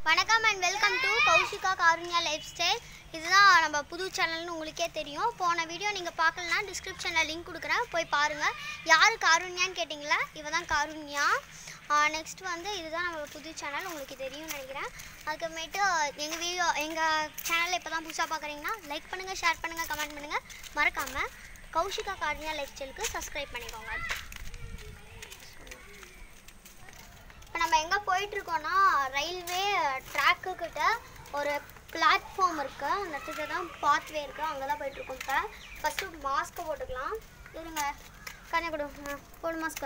வணக்கம் and welcome to Kaushika Karunya lifestyle இதுதான் நம்ம புது சேனல்னு உங்களுக்கே தெரியும் போன வீடியோ நீங்கள் பார்க்கலனா டிஸ்கிரிப்ஷனில் லிங்க் கொடுக்குறேன் போய் பாருங்கள் யார் காருண்யான்னு கேட்டிங்களா இவ தான் காருண்யா நெக்ஸ்ட் வந்து இதுதான் நம்ம புது சேனல் உங்களுக்கு தெரியும்னு நினைக்கிறேன் அதுக்கப்புறமேட்டு எங்கள் வீடியோ எங்கள் சேனலை இப்போ தான் புதுசாக பார்க்குறீங்கன்னா லைக் பண்ணுங்கள் ஷேர் பண்ணுங்கள் கமெண்ட் பண்ணுங்கள் மறக்காமல் கௌஷிகா காருண்யா லைஃப் ஸ்டைலுக்கு சப்ஸ்கிரைப் பண்ணிக்கோங்க இப்போ நம்ம எங்கே போயிட்டுருக்கோன்னா ரயில்வே ட்ராக்கு கிட்ட ஒரு பிளாட்ஃபார்ம் இருக்குது அந்த இடத்துல தான் பாத்வே இருக்குது அங்கே தான் போயிட்டுருக்கோம் இப்போ ஃபஸ்ட்டு மாஸ்க்கை போட்டுக்கலாம் இருங்க கண்ணை கொடு ஆ, போடு மாஸ்க்கு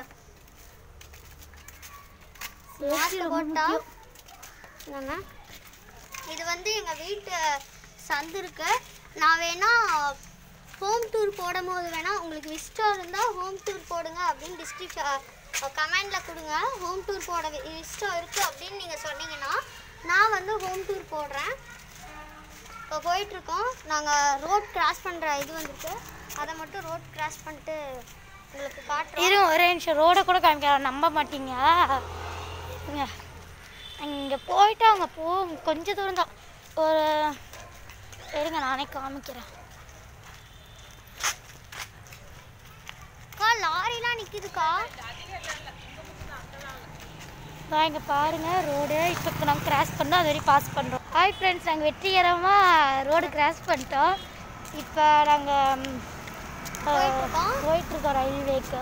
மாஸ்க் போட்டா என்னங்க இது வந்து எங்கள் வீட்டு சந்து இருக்கு நான் வேணா ஹோம் டூர் போடும் போது வேணா உங்களுக்கு இஷ்டம் இருந்தால் ஹோம் டூர் போடுங்க அப்படின்னு டிஸ்கிரிப்ஷன் கமெண்டில் கொடுங்க ஹோம் டூர் போட வி- இஷ்டம் இருக்குது அப்படின்னு நீங்கள் சொன்னீங்கன்னா நான் வந்து ஹோம் டூர் போடுறேன் இப்போ போயிட்டுருக்கோம் நாங்கள் ரோட் கிராஸ் பண்ணுற இது வந்துருக்கு அதை மட்டும் ரோட் கிராஸ் பண்ணிட்டு உங்களுக்கு காட்டுறோம் இருங்க ஒரே நிமிஷம் ரோடை கூட காமிக்க நம்ப மாட்டீங்க இருங்க இங்கே போயிட்டு அவங்க போ கொஞ்சம் தூரம் தான் ஒரு இருங்க நானே காமிக்கிறேன் அக்கா லாரிலாம் நிற்கிதுக்கா நான் இங்கே பாருங்கள் ரோடு இப்போ இப்போ நாங்கள் கிராஸ் பண்ணோம் அது வரையும் பாஸ் பண்ணுறோம் ஹாய் ஃப்ரெண்ட்ஸ் நாங்கள் வெற்றிகரமாக ரோடு கிராஸ் பண்ணிட்டோம் இப்போ நாங்கள் போயிட்டுருக்கோம். போயிட்டுருக்கோம் ரயில்வேக்கு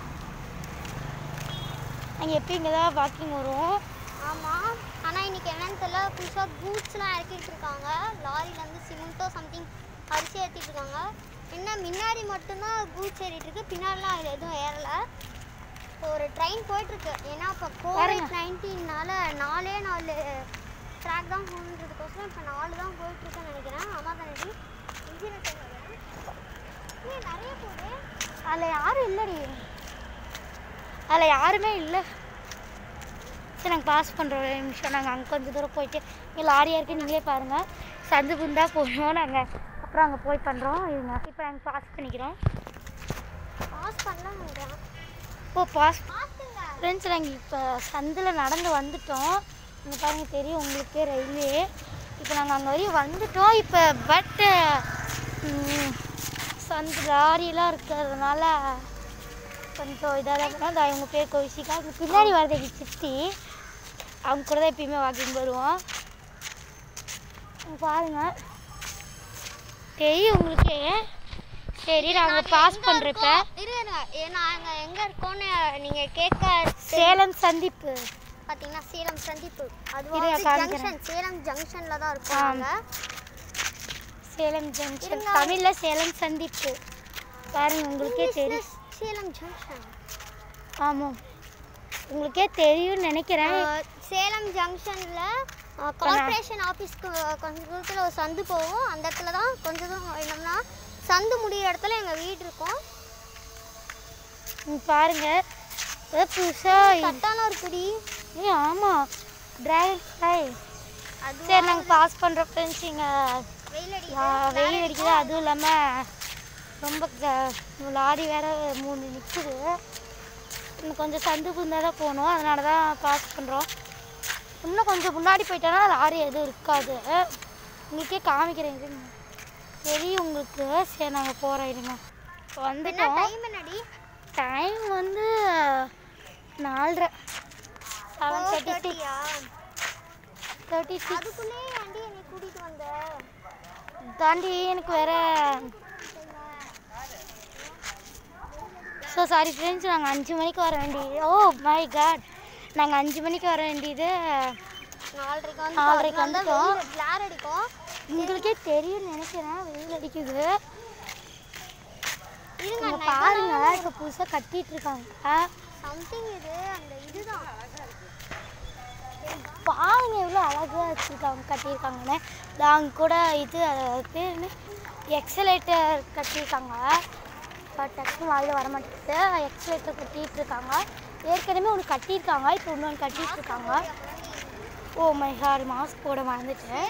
நாங்கள் எப்போ இங்கே தான் வாக்கிங் வருவோம் ஆமாம் ஆனால் இன்னைக்கு என்னன்னு தெரியல புதுசாக கூட்ஸ்லாம் இறக்கிட்டு இருக்காங்க லாரியிலேருந்து சிமெண்ட்டோ சம்திங் அரிசி ஏற்றிட்டு இருக்காங்க இன்னும் முன்னாடி மட்டும்தான் கூட்ஸ் ஏறிட்டு இருக்கு பின்னாடிலாம் அது எதுவும் ஏறலை இப்போ ஒரு ட்ரெயின் போயிட்டுருக்கு ஏன்னா இப்போ கோவிட் பாருங்க. நைன்டீன்னால நாலே நாலு ட்ராக் தான் போகணுன்றதுக்கோசரம் இப்போ நாலு தான் போயிட்டுருக்குன்னு நினைக்கிறேன் ஆமாம் தானே இன்ஜின் ஏன் நிறைய போகுது அதில் யாரும் இல்லடி அதில் யாருமே இல்லை சரி நாங்கள் பாஸ் பண்ணுறோம் ஒரு நிமிஷம் நாங்கள் அங்கே கொஞ்சம் தூரம் போயிட்டு இங்கே லாரியாக இருக்குது நீங்களே பாருங்கள் சந்து புந்தா போகணும் நாங்கள் அப்புறம் அங்கே போய் பண்ணுறோம் இருங்க இப்போ நாங்கள் பாஸ் பண்ணிக்கிறோம் பாஸ் பண்ணலாம் நினைக்கிறேன் ஓ பாஸ் பார்த்துங்க ஃப்ரெண்ட்ஸ் நாங்கள் இப்போ சந்தில் நடந்து வந்துட்டோம் இங்கே பாருங்க தெரியும் உங்களுக்கு ரயில்வே இப்போ நாங்கள் அங்கே வரையும் வந்துட்டோம் இப்போ பட்டு சந்து லாரியெல்லாம் இருக்கிறதுனால கொஞ்சம் இதாக தான் பண்ணோம். இதோ இவங்க பேர் கௌஷிகா இங்கே பின்னாடி வரது எங்கள் சித்தி அவங்க கூட தான் எப்பயுமே வாக்கிங் வருவோம் இங்க பாருங்க தெரியும் உங்களுக்கு சரி நாங்கள் பாஸ் பண்ணுறப்ப இருங்க நாங்க எங்க இருக்கோம்னு நீங்க கேட்க சேலம் சந்திப்பு பாத்தீங்கன்னா சேலம் சந்திப்பு அது இருங்க, வந்து காமிக்கிறேன். ஜங்ஷன் சேலம் ஜங்ஷன்ல தான் இருக்கோம் ஆம். நாங்க சேலம் ஜங்ஷன் இருங்க. தமிழில் சேலம் சந்திப்பு பாருங்க உங்களுக்கே இங்கிலீஷ்ல தெரியும் சேலம் ஜங்ஷன் ஆமாம் உங்களுக்கே தெரியும்னு நினைக்கிறேன் அஹ், சேலம் ஜங்ஷன்ல கார்ப்பரேஷன் ஆஃபீஸ்க்கு கொஞ்சம் தூரத்தில் ஒரு சந்து போகும் அந்த இடத்துல தான் கொஞ்சம் தூரம் என்னம்னா சந்து முடியிற இடத்துல எங்கள் வீடு இருக்கும் இங்க பாருங்க ஏதோ புதுசாக கட்டான ஒரு குடி ஏ ஆமாம் டிராகன் ஃப்ளை அது சரி நாங்கள் பாஸ் பண்ணுற ஃப்ரெண்ட்ஸ் இங்கே வெயில் வெயில் அடிக்குது அதுவும் இல்லாமல் ரொம்ப க- லாரி வேற மூணு நிற்குது இன்னும் கொஞ்சம் சந்து புந்தா தான் போகணும் அதனால தான் பாஸ் பண்ணுறோம் இன்னும் கொஞ்சம் முன்னாடி போயிட்டோன்னா லாரி எதுவும் இருக்காது உங்களுக்கே காமிக்கிறேன் இருங்க தெரியும் உங்களுக்கு சரி நாங்கள் போகிறோம் இருங்க இப்போ என்ன வந்துட்டோம் டைம் என்னடி டைம் வந்து நாலரை செவன் தேர்ட்டி சிக்ஸ் தேர்ட்டியா தேர்ட்டி சிக்ஸ் அதுக்குள்ளே ஆண்டி என்னை கூட்டிட்டு வந்த தாண்டி எனக்கு வேற ஸோ சாரி ஃப்ரெண்ட்ஸ் நாங்கள் அஞ்சு மணிக்கு வர வேண்டியது ஓ மை காட் நாங்கள் அஞ்சு மணிக்கு வர வேண்டியது நாலரைக்கு வந்து நாலரைக்கு வந்துட்டோம். கிளார் அடிக்கும் உங்களுக்கே தெரியும்னு நினைக்கிறேன் வெயில் அடிக்குது இருங்க இங்க பாருங்க இப்போ புதுசாக கட்டிட்டு இருக்காங்க சம்திங் இது அந்த இதுதான் பாருங்க எவ்வளோ அழகாக வச்சுருக்காங்க கட்டியிருக்காங்கன்னு நாங்க கூட இது அது பேர் என்ன எக்ஸலேட்டர் கட்டியிருக்காங்க பட் டக்குனு வாயில் வர மாட்டேங்குது எக்ஸலேட்டர் கட்டிட்டு இருக்காங்க ஏற்கனவே ஒன்று கட்டியிருக்காங்க இப்போ இன்னொன்று கட்டிட்டு இருக்காங்க ஓ மை ஹார் மாஸ்க் போட மறந்துட்டேன்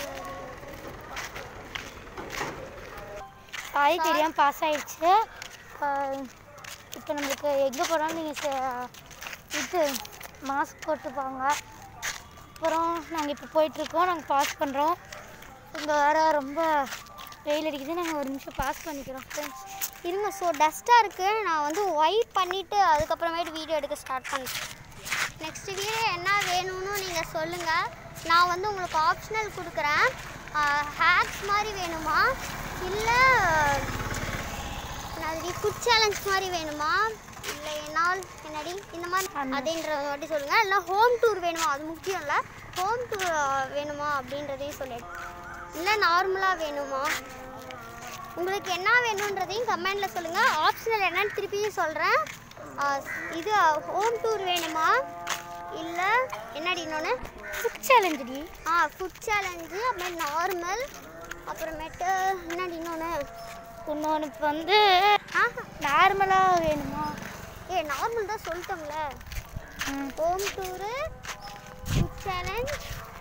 சாரி தெரியாமல் பாஸ் ஆயிடுச்சு இப்போ நம்மளுக்கு எங்கே போனாலும் நீங்கள் இது மாஸ்க் போட்டுப்பாங்க அப்புறம் நாங்கள் இப்போ போயிட்டுருக்கோம் நாங்கள் பாஸ் பண்ணுறோம் இங்கே வேற ரொம்ப வெயில் அடிக்குது நாங்கள் ஒரு நிமிஷம் பாஸ் பண்ணிக்கிறோம் ஃப்ரெண்ட்ஸ் இருங்க ஸோ டஸ்ட்டாக இருக்குது நான் வந்து ஒயிட் பண்ணிவிட்டு அதுக்கப்புறமேட்டு வீடியோ எடுக்க ஸ்டார்ட் பண்ணுறேன் நெக்ஸ்ட் வீடியோ என்ன வேணும்னு நீங்கள் சொல்லுங்கள் நான் வந்து உங்களுக்கு ஆப்ஷனல் கொடுக்குறேன் ஹேக்ஸ் மாதிரி வேணுமா இல்லை என்னது ஃபுட் சேலஞ்ச் மாதிரி வேணுமா இல்லை என்னால் என்னடி இந்த மாதிரி அந்த- அப்படின்றத மட்டும் சொல்லுங்கள் இல்லை ஹோம் டூர் வேணுமா அது முக்கியம் இல்லை ஹோம் டூர் வேணுமா அப்படின்றதையும் சொல்லிடு இல்லை நார்மலாக வேணுமா உங்களுக்கு என்ன வேணுன்றதையும் கமெண்டில் சொல்லுங்கள் ஆப்ஷனல் என்னன்னு திருப்பியும் சொல்கிறேன் இது ஹோம் டூர் வேணுமா இல்லை என்னடி இன்னொன்று ஃபுட் சேலஞ்சுடி ஆ ஃபுட் சேலஞ்சு அப்புறம் நார்மல் அப்புறமேட்டு என்னடி இன்னொன்று இன்னொன்று இப்போ வந்து ஆ நார்மலாக வேணுமா ஏ நார்மல் தான் சொல்லிட்டோம்ல ம் home tour food challenge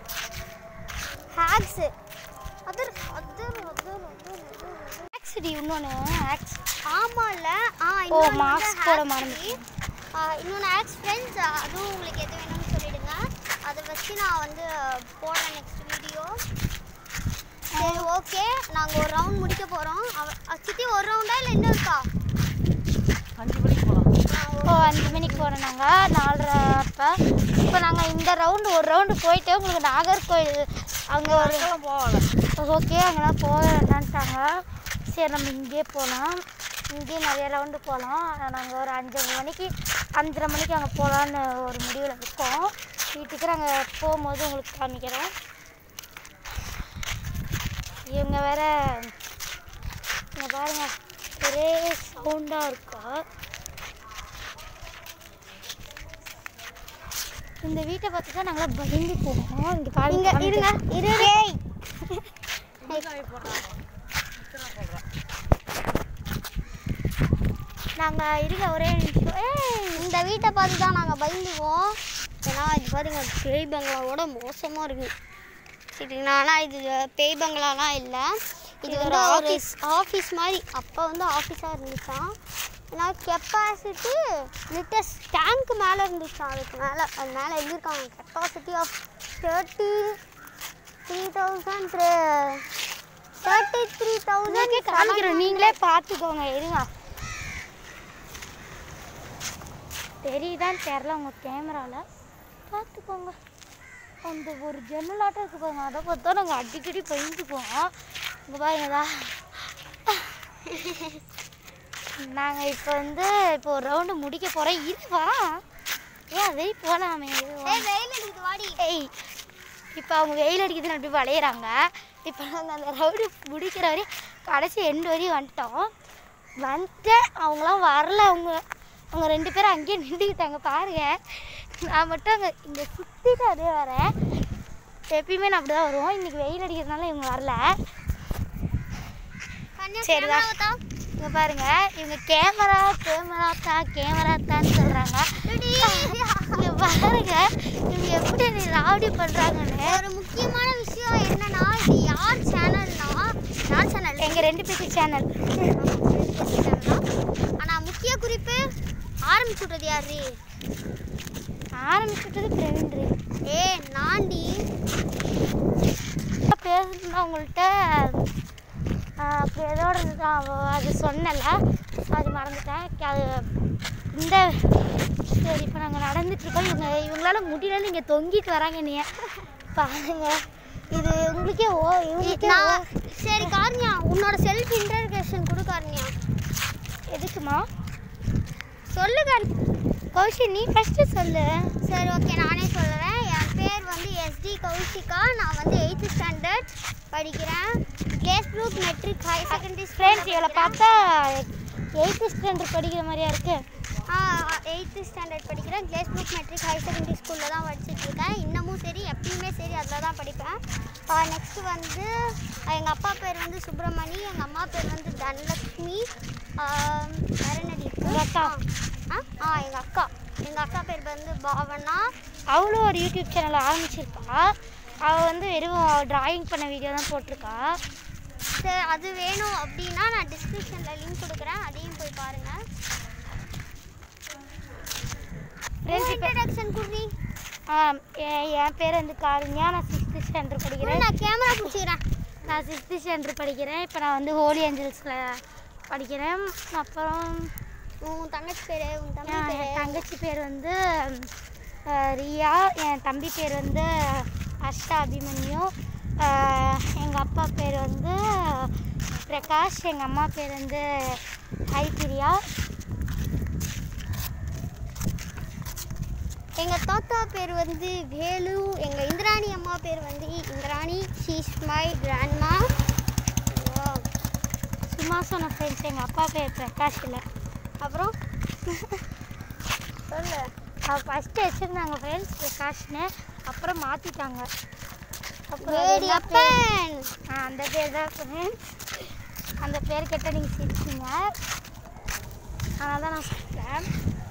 hacks other other other other ஆக்ஸ்டி இன்னொன்று ஆக்ஸ் ஆமாம்ல ஆ ஓ, இன்னொன்னு mask வந்து போட Hacks மறந்துட்டேன். ஆ, இன்னொன்று ஆக்ஸ் ஃப்ரெண்ட்ஸ் அதுவும் உங்களுக்கு எது வேணும்னு சொல்லிடுங்க அதை வச்சு நான் வந்து போடுறேன் நெக்ஸ்ட் வீடியோ சரி ஓகே நாங்கள் ஒரு ரவுண்ட் முடிக்க போகிறோம் சித்தி ஒரு ரவுண்டா இல்லை இன்னும் இருக்கா அஞ்சு மணிக்கு போகலாம் இப்போ அஞ்சு மணிக்கு போகிறோம் நாங்கள் நாலரை அப்போ இப்போ நாங்கள் இந்த ரவுண்டு ஒரு ரவுண்டு போயிட்டு உங்களுக்கு நாகர்கோயில் அங்கே ஒரு அங்கெல்லாம் போகல ஓகே அங்கெல்லாம் போக வேண்டான்ட்டாங்க சரி நம்ம இங்கேயே போகலாம் இங்கேயே நிறைய ரவுண்டு போகலாம் நாங்கள் ஒரு அஞ்சரை மணிக்கு அஞ்சரை மணிக்கு அங்கே போகலான்னு ஒரு முடிவில் இருக்கோம் வீட்டுக்கு நாங்கள் போகும்போது உங்களுக்கு காமிக்கிறோம் இவங்க வேற இங்கே பாருங்க ஒரே சவுண்டாக இருக்கா இந்த வீட்டை பார்த்து தான் நாங்களாம் பயந்து போவோம் இங்கே இங்க பாருங்க இருங்க இரு இரு. நாங்கள் இருங்க ஒரே நிமிஷம் ஏய் இந்த வீட்டை பார்த்து தான் நாங்கள் பயந்துக்குவோம் ஏன்னா இது பாருங்க பேய் பங்களாவோட மோசமாக இருக்குது சரிங்களா ஆனால் இது பேய் பங்களாலாம் இல்லை இது இது வந்து ஒரு ஒரு ஆஃபீஸ் மாதிரி அப்போ வந்து ஆஃபீஸாக இருந்துச்சான் ஏன்னா கெப்பாசிட்டி லிட்டர்ஸ் டேங்க் மேலே இருந்துச்சான் அதுக்கு மேலே அது மேலே எழுதியிருக்காங்க capacity of thirty three thousand thirty three உங்களுக்கே தௌசண்ட் காமிக்கிறோம் நீங்களே பார்த்துக்கோங்க இருங்க தெரியுதான்னு தெரில உங்கள் கேமராவில் பார்த்துக்கோங்க அந்த ஒரு ஜன்னலாட்டம் இருக்கு பாருங்க அதை பார்த்தா நாங்கள் அடிக்கடி பயந்துக்குவோம் இங்கே பாருங்கதா நாங்கள் இப்போ வந்து இப்போ ஒரு ரவுண்டு முடிக்க போகிறோம் இதுவா ஏன் அதே போகலாமே இதுவா ஏய் வெயில் அடிக்குது வாடி ஏய் இப்போ அவங்க வெயில் அடிக்குதுன்னு அப்படி விளையிறாங்க இப்போ நாங்கள் அந்த ரவுடு முடிக்கிற வரையும் கடைசி எண்டு வரையும் வந்துட்டோம் வந்துட்டு அவங்களாம் வரல அவங்க அவங்க ரெண்டு பேரும் அங்கேயே நின்றுக்கிட்டாங்க பாருங்க நான் மட்டும் அங்கே இங்கே சுற்றிட்டு அதே வரேன் எப்பயுமே நான் அப்படி தான் வருவோம் இன்றைக்கி வெயில் அடிக்கிறதுனால இவங்க வரல கன்யா சரிடா. கேமராவை தான் இங்கே பாருங்க இவங்க கேமரா கேமரா தான் கேமரா தான் சொல்கிறாங்க இங்கே பாருங்க இவங்க எப்படி நீ ராவடி பண்ணுறாங்கன்னு ஒரு முக்கியமான விஷயம் என்னன்னா இது யார் சேனல்னா யார் சேனல் எங்கள் ரெண்டு பேருக்கு சேனல் ஆனா முக்கிய குறிப்பு ஆரம்பிச்சு விட்டது யாரு ஆரம்பிச்சுட்டது ஃப்ரெண்டு ஏ நாண்டி பேசணும் உங்கள்கிட்ட அப்படி ஏதோட இருந்துதான் அவ- அது சொன்னல அது மறந்துட்டேன் கே- அது இந்த சரி இப்போ நாங்கள் நடந்துட்டுருக்கோம் இவங்க இவங்களால முடியலன்னு இங்கே தொங்கிட்டு வராங்க நீ பாருங்க இது உங்களுக்கே ஓ இவங்களுக்கே ஓ. நான் சரி கார்னியா உன்னோட செல்ஃப் இன்ட்ரடக்ஷன் கொடு கார்னியா எதுக்குமா சொல்லு கார்னியா கௌஷி நீ ஃபஸ்ட்டு சொல்லு சரி ஓகே நானே சொல்லுறேன் என் பேர் வந்து எஸ்டி கௌஷிகா நான் வந்து எயித்து ஸ்டாண்டர்ட் படிக்கிறேன் கேஸ் group matric high secondary friends இவளை பார்த்தா எயித்து ஸ்டாண்டர்ட் படிக்கிற மாதிரியா இருக்கு எயித்து ஸ்டாண்டர்ட் படிக்கிறேன் கிளேஸ் குரூப் மெட்ரிக் ஹை செகண்டரி ஸ்கூலில் தான் படிச்சுட்டு இருக்கேன் இன்னமும் சரி எப்பயுமே சரி அதில் தான் படிப்பேன் நெக்ஸ்ட்டு வந்து எங்கள் அப்பா பேர் வந்து சுப்பிரமணி எங்கள் அம்மா பேர் வந்து தனலக்ஷ்மி ஆஹ் வேற என்னடி இருக்கு? உங்க அக்கா? ஆ ஆ எங்கள் அக்கா எங்கள் அக்கா பேர் வந்து பாவனா அவளும் ஒரு யூடியூப் சேனல் ஆரம்பிச்சிருக்கா அவள் வந்து வெறும் டிராயிங் பண்ண வீடியோ தான் போட்டிருக்கா சரி அது வேணும் அப்படின்னா நான் டிஸ்கிரிப்ஷனில் லிங்க் கொடுக்குறேன் அதையும் போய் பாருங்கள் ஃப்ரெண்ட்ஸ் இப்போ இன்ட்ரடக்ஷன் குடி என் என் பேர் வந்து காருண்யா நான் சிக்ஸ்த்து ஸ்டாண்டர்ட் படிக்கிறேன் நான் கேமரா பிடிச்சிக்கிறேன் நான் சிக்ஸ்த்து ஸ்டாண்டர்ட் படிக்கிறேன் இப்போ நான் வந்து ஹோலி ஏஞ்சல்ஸில் படிக்கிறேன் அப்புறம் உன் தங்கச்சி பேரு உன் தம்பி என் பேரு தங்கச்சி பேர் வந்து அஹ், ரியா என் தம்பி பேர் வந்து ஹர்ஷா அபிமன்யு எங்கள் அப்பா பேர் வந்து பிரகாஷ் எங்கள் அம்மா பேர் வந்து ஐபிரியா எங்க தாத்தா பேர் வந்து வேலு எங்க இந்திராணி அம்மா பேர் வந்து இந்திராணி ஷீஸ் மை கிராண்ட்மா சும்மா சொன்ன ஃப்ரெண்ட்ஸ் எங்கள் அப்பா பேர் பிரகாஷ் இல்லை அப்புறம் சொல்லு ஃபஸ்ட்டு வச்சுருந்தாங்க ஃப்ரெண்ட்ஸ் பிரகாஷ்னு அப்புறம் மாற்றிட்டாங்க அப்புறம் அது வேடி என்ன பேர்? அப்பன் ஆ, அந்த பேர் தான் ஃப்ரெண்ட்ஸ் அந்த பேர் கேட்டால் நீங்கள் சிரிச்சிங்க அதனால தான் நான் சொல்கிறேன்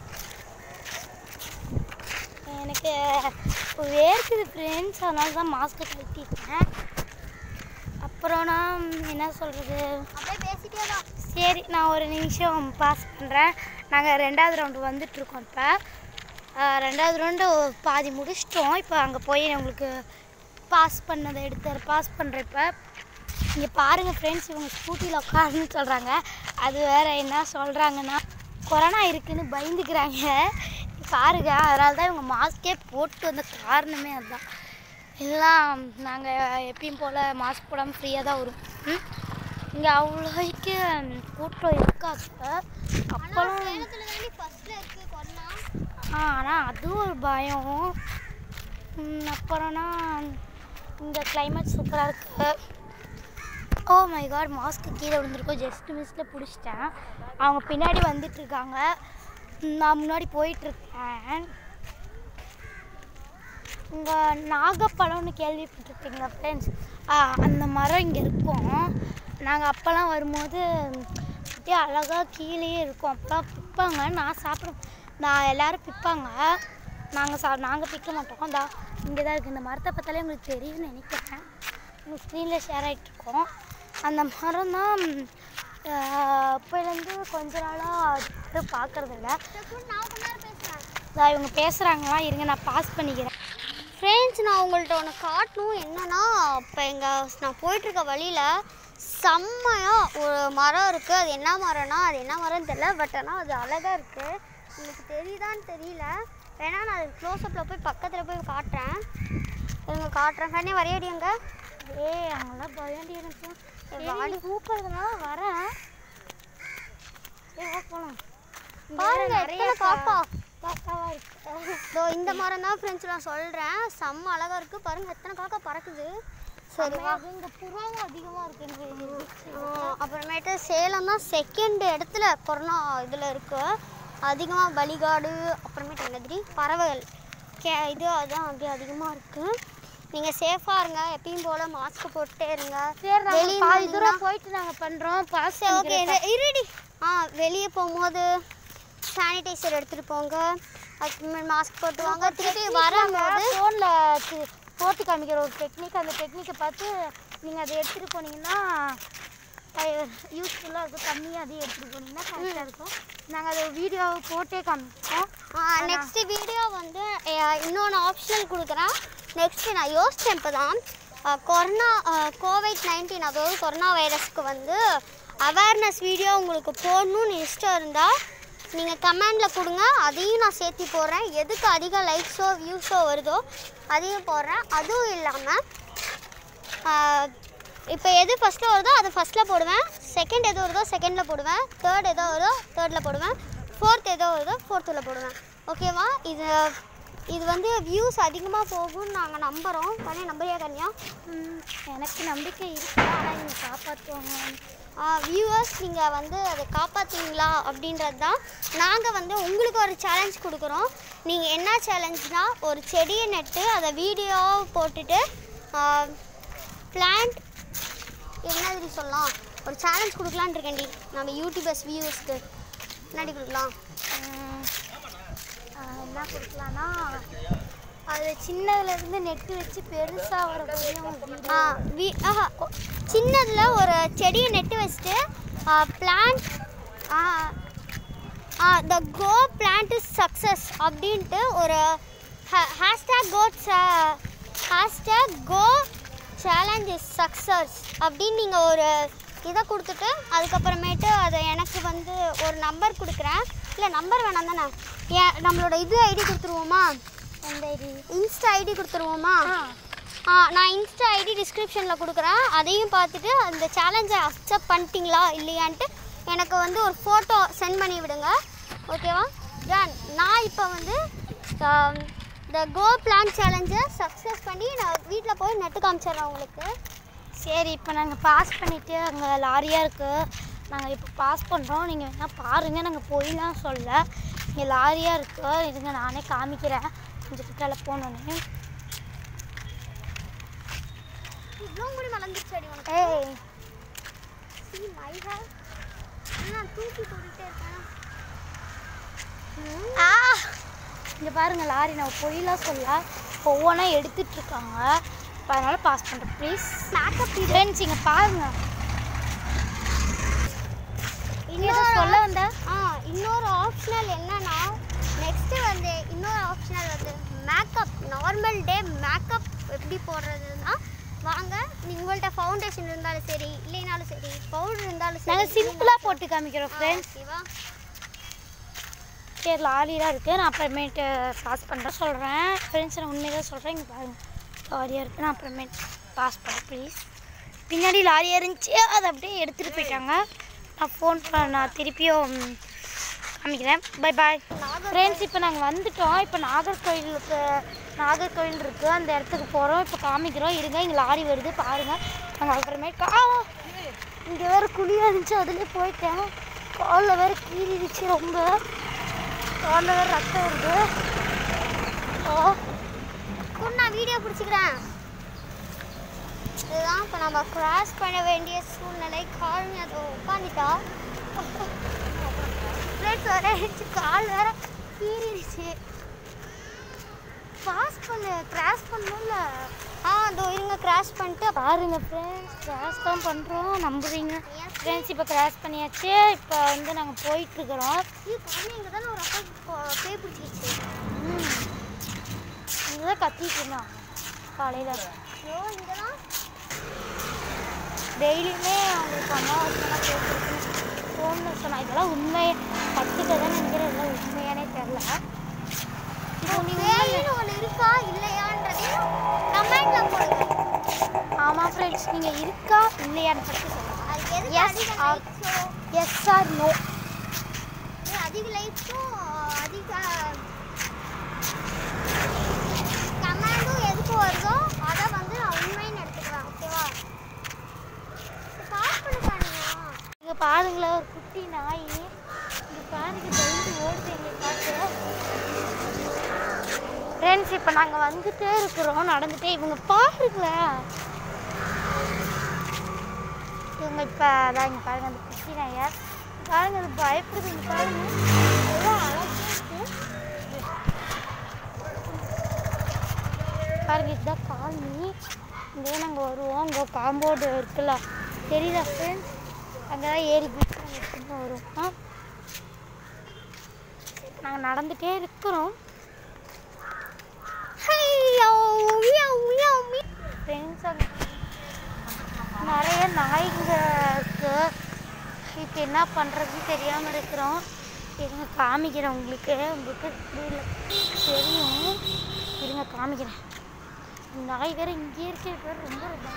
எனக்கு வேர்க்குது ஃப்ரெண்ட்ஸ் அதனால தான் மாஸ்க்கு கட்டிட்டேன் அப்புறம் நான் என்ன சொல்கிறது அப்படியே பேசிட்டே தான் சரி நான் ஒரு நிமிஷம் பாஸ் பண்ணுறேன் நாங்கள் ரெண்டாவது ரவுண்டு வந்துட்டுருக்கோம் இப்போ ரெண்டாவது ரவுண்டு பாதி முடிச்சிட்டோம் இப்போ அங்கே போய் உங்களுக்கு பாஸ் பண்ணதை எடுத்து பாஸ் பண்ணுறேன் இப்போ இங்கே பாருங்கள் ஃப்ரெண்ட்ஸ் இவங்க ஸ்கூட்டியில் உட்காருன்னு சொல்கிறாங்க அது வேறு என்ன சொல்கிறாங்கன்னா கொரோனா இருக்குன்னு பயந்துக்கிறாங்க பாருங்க அதனால தான் இவங்க மாஸ்க்கே போட்டு வந்த காரணமே அதுதான் எல்லாம் நாங்கள் எப்பயும் போல் மாஸ்க் போடாமல் ஃப்ரீயாக தான் வரும் ம்? இங்கே அவ்வளோக்கு கூட்டம் இருக்காது அப்போலாம் சேலத்துல தாண்டி ஃபர்ஸ்ட்ல இருக்கு கொரோனா ஆ ஆனால் அதுவும் ஒரு பயம் ம், அப்புறம்னா இங்கே climate சூப்பராக இருக்கு ஓ மை காட் மாஸ்க்கு கீழே விழுந்திருக்கோம் ஜஸ்ட் மிஸ்ஸில் பிடிச்சிட்டேன் அவங்க பின்னாடி வந்துட்டு இருக்காங்க நான் முன்னாடி போயிட்டுருக்கேன் இங்கே நாகப்பழம்னு கேள்விப்பட்டிருக்கீங்களா ஃப்ரெண்ட்ஸ் அந்த மரம் இங்கே இருக்கும் நாங்கள் அப்போல்லாம் வரும்போது அப்படியே அழகாக கீழேயே இருக்கும் அப்போலாம் பிப்பாங்க நான் சாப்பிட நான் எல்லாரும் பிப்பாங்க நாங்கள் சா நாங்கள் பிக்க மாட்டோம் அந்த இங்கே தான் இருக்குது இந்த மரத்தை பார்த்தாலே உங்களுக்கு தெரியும்னு நினைக்கிறேன் உங்கள் ஸ்க்ரீனில் ஷேர் ஆகிட்ருக்கோம் அந்த மரம் தான் அப்போலேருந்து கொஞ்ச நாளாக பார்க்குறது இல்லை நான் கொஞ்ச நேரம் பேசுறேன் இதா இவங்க பேசுகிறாங்களா இருங்க நான் பாஸ் பண்ணிக்கிறேன் ஃப்ரெண்ட்ஸ் நான் உங்கள்கிட்ட ஒன்று காட்டணும் என்னன்னா இப்போ எங்கள் நான் போயிட்டுருக்க வழியில் செம்மையாக ஒரு மரம் இருக்குது அது என்ன மரம்னா அது என்ன மரம்னு தெரியல பட் ஆனால் அது அழகாக இருக்குது உங்களுக்கு தெரியுதான்னு தெரியல வேணா நான் அது க்ளோஸ்அப்பில் போய் பக்கத்தில் போய் காட்டுறேன் இவங்க காட்டுறேன் கண்ணே வரையடியங்க ஏய் அவங்களாம் பயண்டி எனக்கு ஏய், சரி, வாடி. நீ கூப்பிடுறதுனால வரேன் ஏ போகலாம் பாருங்க எத்தனை காக்கா காக்காவாக இருக்கு இதோ இந்த மரம் தான் ஃப்ரெண்ட்ஸ் நான் சொல்கிறேன் செம்ம அழகாக இருக்குது பாருங்கள் எத்தனை காக்கா பறக்குது சரி வா அது இங்கே புறாவும் அதிகமாக இருக்கு ஆ, அப்புறமேட்டு சேலம் தான் செகண்ட் இடத்துல கொரோனா இதில் இருக்கு அதிகமாக பலிகாடு அப்புறமேட்டு என்னது பறவைகள் கே இது அதான் அப்படியே அதிகமாக இருக்குது நீங்கள் சேஃபாக இருங்க எப்பயும் போல் மாஸ்க் போட்டுட்டே இருங்க சரி நாங்கள் வெளிய பாதி வந்தீங்கன்னா- தூரம் போயிட்டு நாங்கள் பண்ணுறோம் பாஸ் சரி ஓகே இருடி ஆ வெளியே போகும்போது சானிடைசர் எடுத்துகிட்டு போங்க அப்புறமேட்டு மாஸ்க் போட்டு வாங்க திருப்பி வரும்போது ஃபோனில் போட்டு காமிக்கிற ஒரு டெக்னிக் அந்த டெக்னிக்கை பார்த்து நீங்கள் அதை எடுத்துகிட்டு போனீங்கன்னா யூஸ்ஃபுல்லாக இருக்கும் தண்ணியும் அதையும் எடுத்துகிட்டு போனீங்கன்னா கரெக்டாக இருக்கும் நாங்கள் அதை வீடியோவை போட்டே காமிப்போம் நெக்ஸ்ட் வீடியோ வந்து அஹ், இன்னொன்று ஆப்ஷனல் கொடுக்குறேன் நெக்ஸ்ட் நான் யோசித்தேன் இப்போ தான் கொரோனா கோவிட் நைன்டீன் அதாவது கொரோனா வைரஸ்க்கு வந்து அவேர்னஸ் வீடியோ உங்களுக்கு போடணும்னு இஷ்டம் இருந்தால் நீங்கள் கமெண்டில் கொடுங்க அதையும் நான் சேர்த்து போடுறேன் எதுக்கு அதிக லைக்ஸோ வியூஸோ வருதோ அதையும் போடுறேன் அதுவும் இல்லாமல் இப்போ எது ஃபஸ்ட்டில் வருதோ அது ஃபஸ்ட்டில் போடுவேன் செகண்ட் எது வருதோ செகண்டில் போடுவேன் தேர்ட் எதோ வருதோ தேர்டில் போடுவேன் ஃபோர்த் எதோ வருதோ ஃபோர்த்தில் போடுவேன் ஓகேவா இது இது வந்து வியூஸ் அதிகமாக போகும்னு நாங்கள் நம்புகிறோம் கன்யா நம்புறியா கன்யா ம், எனக்கு நம்பிக்கை இருக்கு ஆனால் நீங்கள் காப்பாற்றுவாங்க வியூவர்ஸ் நீங்கள் வந்து அதை காப்பாற்றுவீங்களா அப்படின்றது தான் நாங்கள் வந்து உங்களுக்கு ஒரு சேலஞ்ச் கொடுக்குறோம் நீங்கள் என்ன சேலஞ்ச்னா ஒரு செடியை நட்டு அதை வீடியோ போட்டுட்டு பிளான்ட் என்னது சொல்லலாம் ஒரு சேலஞ்ச் கொடுக்கலான்னு இருக்கேன்டி நம்ம யூடியூபர்ஸ் வியூவர்ஸ்க்கு முன்னாடி கொடுக்கலாம் ம், ஆ, என்ன கொடுக்கலான்னா அது சின்னதுலேருந்து நெட்டு வச்சு பெருசாக வர வரையும் ஆ வீ ஆஹா சின்னதில் ஒரு செடியை நட்டு வச்சுட்டு plant the go plant is success அப்படின்ட்டு ஒரு hashtag go hashtag go challenge is success அப்படின்னு நீங்கள் ஒரு இதை கொடுத்துட்டு அதுக்கப்புறமேட்டு அதை எனக்கு வந்து ஒரு நம்பர் கொடுக்குறேன் இல்லை நம்பர் வேணாம் தானே ஏன் நம்மளோட இது ஐடி கொடுத்துருவோமா எந்த ஐடி இன்ஸ்டா ஐடி கொடுத்துருவோமா ஆ நான் இன்ஸ்டா ஐடி டிஸ்கிரிப்ஷனில் கொடுக்குறேன் அதையும் பார்த்துட்டு அந்த சேலஞ்சை அக்செப்ட் பண்ணிட்டீங்களா இல்லையான்ட்டு எனக்கு வந்து ஒரு ஃபோட்டோ சென்ட் பண்ணி விடுங்க ஓகேவா டன் நான் இப்போ வந்து இந்த கோ பிளான் சேலஞ்சை சக்ஸஸ் பண்ணி நான் வீட்டில் போய் நெட்டு காமிச்சிடுறேன் உங்களுக்கு சரி இப்போ நாங்கள் பாஸ் பண்ணிவிட்டு அங்கே லாரியாக இருக்குது நாங்கள் இப்போ பாஸ் பண்ணுறோம் நீங்கள் வேணால் பாருங்கள் நாங்கள் போயிலாம் சொல்ல இங்கே லாரியாக இருக்குது இருங்க நானே காமிக்கிறேன் கொஞ்சம் கிட்டால போனோன்னே இவ்வளோ முடி மலர்ந்துச்சு அடி உனக்கு ஏய் See my hair? நான் தூக்கி போட்டுட்டே இருக்கேன் ஆ இங்கே பாருங்க லாரி நான் பொய்லாம் சொல்ல ஒவ்வொன்றா எடுத்துட்டு இருக்காங்க இப்போ அதனால் பாஸ் பண்ணுறேன் ப்ளீஸ் மேக்கப் ஃப்ரெண்ட்ஸ் இங்கே பாருங்க இன்னொரு சொல்ல வந்த ஆ இன்னொரு ஆப்ஷனல் என்னன்னா நெக்ஸ்ட் வந்து இன்னொரு ஆப்ஷனல் வந்து மேக்கப் நார்மல் டே மேக்கப் எப்படி போடுறதுன்னா வாங்க நீங்க உங்கள்ட்ட ஃபவுண்டேஷன் இருந்தாலும் சரி இல்லைனாலும் சரி பவுடர் இருந்தாலும் சரி நாங்கள் சிம்பிளாக போட்டு காமிக்கிறோம் ஃப்ரெண்ட்ஸ் ஓகேவா சரி லாரிலாம் இருக்குது நான் அப்புறமேட்டு பாஸ் பண்ணுறேன் சொல்கிறேன் ஃப்ரெண்ட்ஸ் நான் உண்மையாக சொல்கிறேன் இங்கே பாருங்க லாரியாக இருக்குது நான் அப்புறமேட்டு பாஸ் பண்ணுறேன் ப்ளீஸ் பின்னாடி லாரியாக இருந்துச்சு அதை அப்படியே எடுத்துகிட்டு போயிட்டாங்க நான் ஃபோன் நான் திருப்பியும் காமிக்கிறேன் பை பாய் ஃப்ரெண்ட்ஸ் இப்போ நாங்கள் வந்துட்டோம் இப்போ நாகர்கோயிலுக்கு நாகர்கோயில் இருக்குது அந்த இடத்துக்கு போகிறோம் இப்போ காமிக்கிறோம் இருங்க இங்கே லாரி வருது பாருங்கள் நாங்கள் அப்புறமேட்டு ஆ இங்கே வேறு குழியாக இருந்துச்சு அதுலேயே போயிட்டேன் காலில் வேறு கீறிடுச்சு ரொம்ப காலில் வேறு ரத்தம் வருது ஓ கூட நான் வீடியோ பிடிச்சிக்கிறேன் இதுதான் இப்போ நம்ம கிராஸ் பண்ண வேண்டிய சூழ்நிலை கால் அதை உட்காந்துட்டா ஃப்ரெண்ட்ஸ் ஒரே கால் வேற கீறிடுச்சு பாஸ் பண்ணு கிராஸ் பண்ணல ஆ அதோ இருங்க கிராஸ் பண்ணிட்டு பாருங்க ஃப்ரெண்ட்ஸ் கிராஸ் தான் பண்ணுறோம் நம்புறீங்க ஃப்ரெண்ட்ஸ் இப்போ கிராஸ் பண்ணியாச்சு இப்போ வந்து நாங்கள் போயிட்டுருக்குறோம் காமி இங்கே தானே ஒரு அப்பா பேய் பிடிச்சிக்கிச்சு இங்கே தான் கத்திட்டு இருந்தான் காலையில் ஐயோ இங்கே தான் டெய்லியுமே அவங்களுக்கு அம்மா வருஷமாக பேசிட்டு ஃபோனில் சொன்னா இதெல்லாம் உண்மை கற்றுக்கதான் நினைக்கிறேன் இதெல்லாம் உண்மையானே தெரில இப்போ நீ பேயின்னு ஒன்று இருக்கா இல்லையான்றதையும் கமெண்ட்ல போடுங்க ஆமாம் ஃப்ரெண்ட்ஸ் நீங்கள் இருக்கா இல்லையான்னு ஃபஸ்ட்டு சொல்லுங்கள் அது எதுக்கு Yes அதிக or- லைக்ஸோ எஸ் ஆர் நோ அதிக லைக்ஸும் அதிக கமெண்டும் எதுக்கு வருதோ அதை வந்து நான் உண்மைன்னு எடுத்துக்கிறேன் ஓகேவா பாஸ் பண்ணுறானுங்க இங்கே பாருங்களேன் ஒரு குட்டி நாய் இங்கே பாருங்க டெய்லி ஓடுது எங்களை பார்த்து ஃப்ரெண்ட்ஸ் இப்போ நாங்கள் வந்துட்டே இருக்கிறோம் நடந்துட்டே இவங்க பாருங்களேன் இவங்க இப்போ அதான் இங்கே பாருங்க அந்த குட்டி நாயை பாருங்க அது பயப்படுது இங்கே பாருங்க எவ்வளோ அழகா இருக்கு பாருங்க இதுதான் காலனி இங்கே நாங்கள் வருவோம் இங்கே காம்பவுண்டு இருக்குல்ல தெரியுதா ஃப்ரெண்ட்ஸ் அங்கே தான் ஏறி குதிச்சு நாங்கள் திரும்ப வருவோம் நாங்கள் நடந்துகிட்டே இருக்கிறோம் ஹையோ மியாவ் மியாவ் மியாவ். ஃப்ரெண்ட்ஸ் அங்கே நிறைய நாய்ங்க இருக்கு இப்போ என்ன பண்ணுறதுன்னு தெரியாமல் இருக்கிறோம் இருங்க காமிக்கிறேன் உங்களுக்கு உங்களுக்கு புரியல தெரியும் இருங்க காமிக்கிறேன் நாய் வேறு இங்கேயே இருக்கிற பேர் ரொம்ப ரொம்ப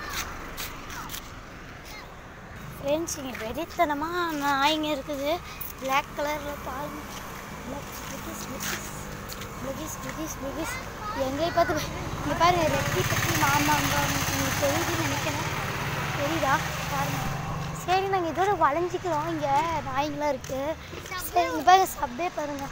ஃப்ரெண்ட்ஸ் இங்கே வெறித்தனமாக நாய்ங்க இருக்குது பிளாக் கலரில் பாருங்க black British British British British British எங்கேயும் பார்த்து இங்கே பாருங்க ரெட்டி பற்றி மாமாங்க உங்களுக்கு தெரியுதுன்னு நினைக்கிறேன் தெரியுதா பாருங்க சரி நாங்கள் இதோட வளைஞ்சிக்கிறோம் இங்கே நாய்ங்களாம் இருக்குது சரி இங்கே பாருங்க சப்பே பாருங்க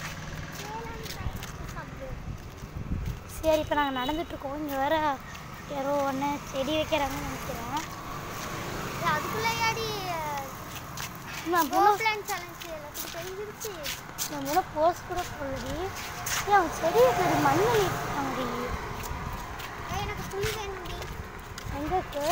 சரி இப்போ நாங்கள் நடந்துட்டுருக்கோம் இங்கே வேற யாரோ ஒன்று செடி வைக்கிறாங்கன்னு நினைக்கிறேன் இது அதுக்குள்ளேயாடி நான் போன பிளான் சேலஞ்ச் எல்லாத்துக்கும் தெரிஞ்சிருச்சு நான் முன்ன போஸ்ட் கூட போடலடி ஏன் அவன் செடி வைக்கிறது மண் இருக்காங்கடி ஏய், எனக்கு புளி வேணும்டி எங்கே இருக்கு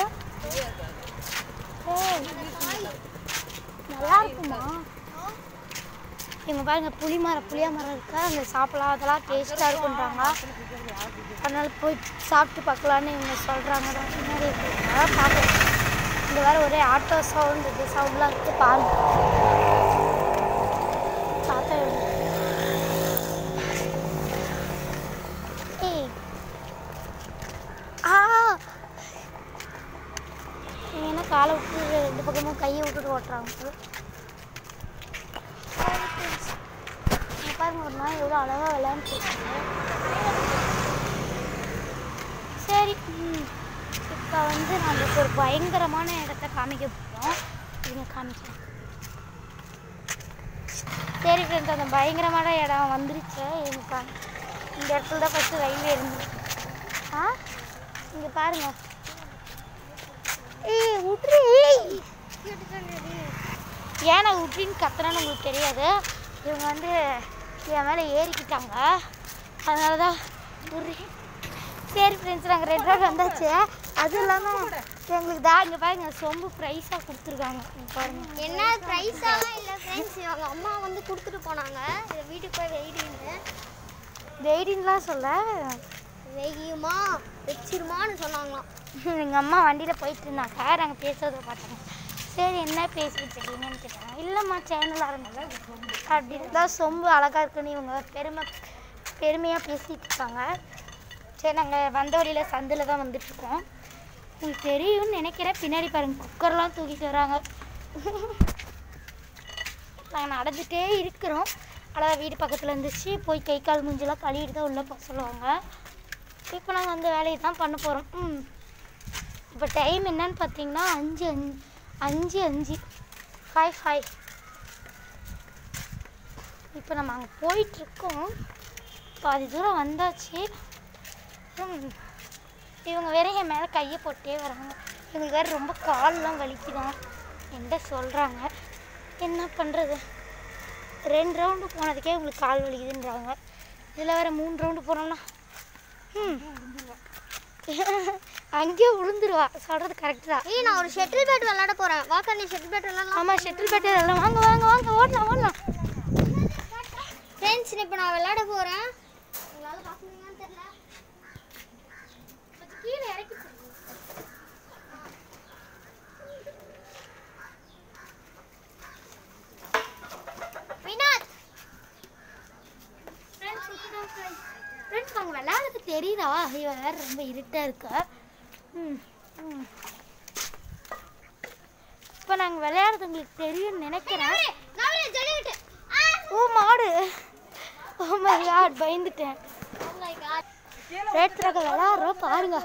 ஏய் காய் நல்லா இருக்குமா இவங்க பாருங்க புளி மரம் புளியா மரம் இருக்கா அங்கே சாப்பிடலாம் அதெல்லாம் டேஸ்ட்டாக இருக்குன்றாங்க அதனால போய் சாப்பிட்டு பார்க்கலான்னு இவங்க சொல்கிறாங்க பின்னாடி இருக்கிறாங்க பார்க்கலாம் இந்த வேறு ஒரே ஆட்டோ சவுண்ட் இது சவுண்ட்லாம் இருக்குது பாருங்க பார்த்தா ஏய் ஆ இவங்க என்ன காலை விட்டு ரெண்டு பக்கமும் கையை விட்டுட்டு ஓட்டுறாங்க போல. இங்க பாருங்க ஒரு நாள் எவ்வளோ அழகாக விளையாண்டு சரி இப்போ வந்து நம்மளுக்கு ஒரு பயங்கரமான இடத்த காமிக்க போகிறோம் இங்க காமிக்கிறேன் சரி ஃப்ரெண்ட்ஸ் அந்த பயங்கரமான இடம் வந்துருச்சு இங்க காமி இந்த இடத்துல தான் ஃபஸ்ட்டு ரயில்வே இருந்துச்சு ஆ இங்கே பாருங்க ஏய் விட்ரு ஏய் ஏன் நான் விட்ரின்னு கத்துறேன்னு உங்களுக்கு தெரியாது இவங்க வந்து என் மேலே ஏறிக்கிட்டாங்க அதனால தான் விட்ரி சரி ஃப்ரெண்ட்ஸ் நாங்கள் ரெண்டு நாள் வந்தாச்சு அதுவும் இல்லாமல் எங்களுக்கு தான் இங்கே பாருங்க சொம்பு ப்ரைஸாக கொடுத்துருக்காங்க இங்க பாருங்க என்ன ப்ரைஸாலாம் இல்லை ஃப்ரெண்ட்ஸ் இவங்க அம்மா வந்து கொடுத்துட்டு போனாங்க இதை வீட்டுக்கு போய் வெயிடின்னு வெயிட்டின்லாம் சொல்ல வெய்யுமா வச்சிருமான்னு சொன்னாங்களாம் எங்கள் அம்மா வண்டியில் போயிட்டு இருந்தாங்க நாங்கள் பேசுறதை பார்த்தோம் சரி என்ன பேசிக்கிட்டு இருக்கீங்கன்னு கேட்டாங்க இல்லைம்மா சேனல் ஆரம்பிச்சு அப்படின்னு தான் சொம்பு அழகாக இருக்குன்னு இவங்க பெருமை பெருமையாக பேசிகிட்டு இருக்காங்க சரி நாங்கள் வந்த வழியில் சந்தில் தான் வந்துட்டுருக்கோம் உங்களுக்கு தெரியும்னு நினைக்கிறேன் பின்னாடி பாருங்க குக்கர்லாம் தூக்கிட்டு வராங்க நாங்கள் நடந்துகிட்டே இருக்கிறோம் அழகாக வீடு பக்கத்தில் இருந்துச்சு போய் கை கால் மூஞ்செல்லாம் கழுவிட்டு தான் உள்ளே போக சொல்லுவாங்க இப்போ நாங்கள் அந்த வேலையை தான் பண்ண போகிறோம் ம் இப்போ டைம் என்னன்னு பார்த்தீங்கன்னா அஞ்சு அஞ்சு அஞ்சு அஞ்சு ஃபைவ் ஃபைவ் இப்போ நம்ம அங்கே போயிட்டுருக்கோம் பாதி தூரம் வந்தாச்சு ம், இவங்க வேற என் மேலே கையை போட்டே வராங்க இவங்களுக்கு வேறு ரொம்ப கால்லாம் வலிக்குதான் என்ன சொல்கிறாங்க என்ன பண்ணுறது ரெண்டு ரவுண்டு போனதுக்கே உங்களுக்கு கால் வலிக்குதுன்றாங்க இதில் வேறு மூணு ரவுண்டு போனோம்னா ம் அங்கேயே விழுந்துருவா சொல்கிறது கரெக்டு தான் ஏய் நான் ஒரு ஷட்டில் பேட் விளையாட போகிறேன் வாக்கா நீ ஷட்டில் பேட் விளையாடலாம் ஆமாம் ஷட்டில் பேட்டு எல்லாம் வாங்க வாங்க வாங்க ஓடலாம் ஓடலாம் ஃப்ரெண்ட்ஸ் இப்போ நான் விளையாட போகிறேன் உங்களால் பார்க்க முடியுமான்னு தெரியல கீழே இறக்கி வினாத் ஃப்ரெண்ட்ஸ் அவங்க விளையாடுறது தெரியுதா இவ வேற ரொம்ப இருட்டாக இருக்கா ம் ம் இப்போ நாங்கள் விளையாடுறது உங்களுக்கு தெரியும்னு நினைக்கிறேன் நான் ஜல்லிக்கட்டு ஓ மாடு ஓ மை காட் பயந்துட்டேன் Oh my god. ரேட் ரக விளையாடுறோம் பாருங்க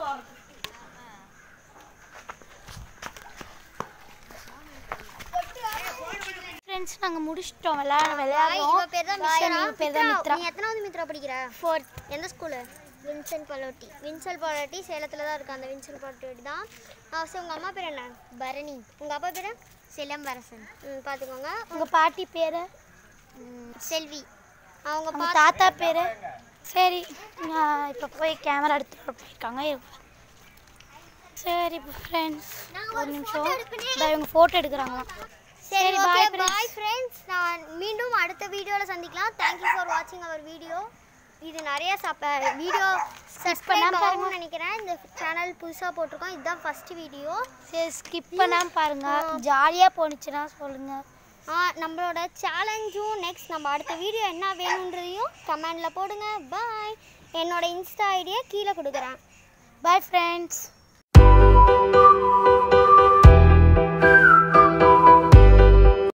ஃப்ரெண்ட்ஸ் நாங்கள் முடிச்சிட்டோம் விளையாட விளையாடுறோம் இவ பேர் தான் சரி, மித்ரா. இவ பேர் தான் மித்ரா நீ எத்தனாவது மித்ரா படிக்கிற ஃபோர்த் எந்த school Vincent Pallotti Vincent Pallotti சேலத்தில் தான் இருக்கு அந்த வின்சென்ட் பலோட்டி தான் சரி உங்கள் அம்மா பேர் என்ன பரணி உங்கள் அப்பா பேர் சிலம்பரசன் ம் பார்த்துக்கோங்க உங்கள் பாட்டி பேர் ம், செல்வி அவங்க உங்கள் பா தாத்தா பேர் சரி நான் இப்போ போய் கேமரா எடுத்துட்டு வர போயிருக்காங்க இருங்க. சரி ஃப்ரெண்ட்ஸ் ஒரு நிமிஷம் இதோ இவங்க ஃபோட்டோ எடுக்கிறாங்களாம் சரி சரி, ஓகே bye பாய் ஃப்ரெண்ட்ஸ் நான் மீண்டும் அடுத்த வீடியோவில் சந்திக்கலாம் தேங்க்யூ ஃபார் வாட்சிங் அவர் வீடியோ இது நிறைய சப்ப வீடியோ சப்ஸ்கிரைப் பண்ணாமல் நினைக்கிறேன் இந்த சேனல் புதுசாக போட்டிருக்கோம் இதுதான் ஃபஸ்ட்டு வீடியோ சரி ஸ்கிப் பண்ணாமல் பாருங்க ஜாலியாக போணுச்சுன்னா சொல்லுங்கள் நம்மளோட சேலஞ்சும் நெக்ஸ்ட் நம்ம அடுத்த வீடியோ என்ன வேணுன்றதையும் கமெண்டில் போடுங்க பாய் என்னோட இன்ஸ்டா ஐடியை கீழே கொடுக்குறேன் பாய் ஃப்ரெண்ட்ஸ்